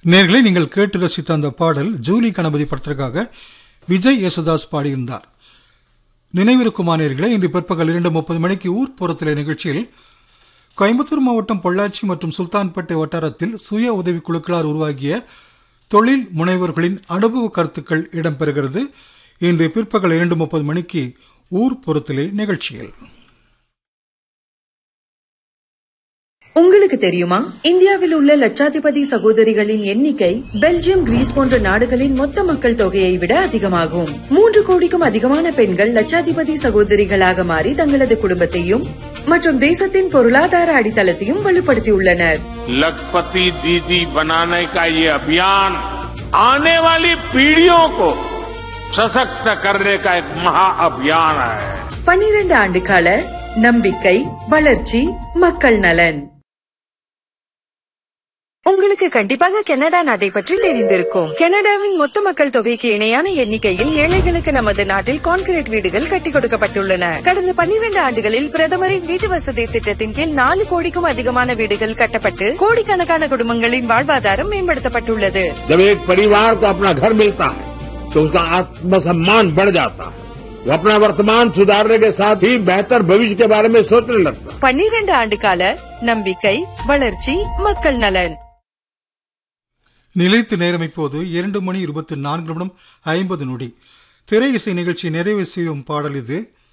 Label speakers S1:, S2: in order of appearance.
S1: நேர்களை நீங்கள் கேட்டு ரசித்த அந்த பாடல் ஜூலி கணபதி படத்திற்காக விஜய் யேசுதாஸ் பாடியிருந்தார் நினைவிருக்குமா நேர்களை இன்று பிற்பகல் இரண்டு முப்பது மணிக்கு ஊர்ப்புறத்திலே நிகழ்ச்சியில் கோயம்புத்தூர் மாவட்டம் பொள்ளாச்சி மற்றும் சுல்தான்பேட்டை வட்டாரத்தில் சுய உதவிக் குழுக்களால் உருவாகிய தொழில் முனைவர்களின் அனுபவ கருத்துக்கள் இடம்பெறுகிறது இன்று பிற்பகல் இரண்டு முப்பது மணிக்கு ஊர்ப்புறத்திலே நிகழ்ச்சியில்
S2: உங்களுக்கு தெரியுமா இந்தியாவில் உள்ள லட்சாதிபதி சகோதரிகளின் எண்ணிக்கை பெல்ஜியம் கிரீஸ் போன்ற நாடுகளின் மொத்த மக்கள் தொகையை விட அதிகமாகும் மூன்று கோடிக்கும் அதிகமான பெண்கள் லட்சாதிபதி சகோதரிகளாக மாறி தங்களது குடும்பத்தையும் மற்றும் தேசத்தின் பொருளாதார அடித்தளத்தையும் வலுப்படுத்தியுள்ளனர்
S3: लखपति दीदी बनाने का ये अभियान आने वाली पीढ़ियों को सशक्त करने का एक महाअभियान है
S2: பனிரெண்டு ஆண்டு கால நம்பிக்கை வளர்ச்சி மக்கள் நலன் உங்களுக்கு கண்டிப்பாக கனடா நாட்டை பற்றி தெரிந்திருக்கும் கனடாவின் மொத்த மக்கள் தொகைக்கு இணையான எண்ணிக்கையில் ஏழைகளுக்கு நமது நாட்டில் கான்கிரீட் வீடுகள் கட்டிக் கொடுக்கப்பட்டுள்ளன கடந்த பனிரெண்டு ஆண்டுகளில் பிரதமரின் வீட்டு வசதி திட்டத்தின் கீழ் நாலு கோடிக்கும் அதிகமான வீடுகள் கட்டப்பட்டு கோடிக்கணக்கான குடும்பங்களின் வாழ்வாதாரம் மேம்படுத்தப்பட்டுள்ளது
S4: जब एक परिवार को अपना घर मिलता है तो उसका आत्मसम्मान बढ़ जाता है वो अपना वर्तमान सुधारने के साथ ही बेहतर भविष्य के बारे में सोचने लगता है
S2: பன்னிரண்டு ஆண்டு கால நம்பிக்கை வளர்ச்சி மக்கள் நலன்
S1: நிலைத்து நேரம் இப்போது இரண்டு மணி இருபத்தி நான்கு நிமிடம் ஐம்பது நொடி திரை இசை நிகழ்ச்சி நிறைவு செய்யும் பாடல் இது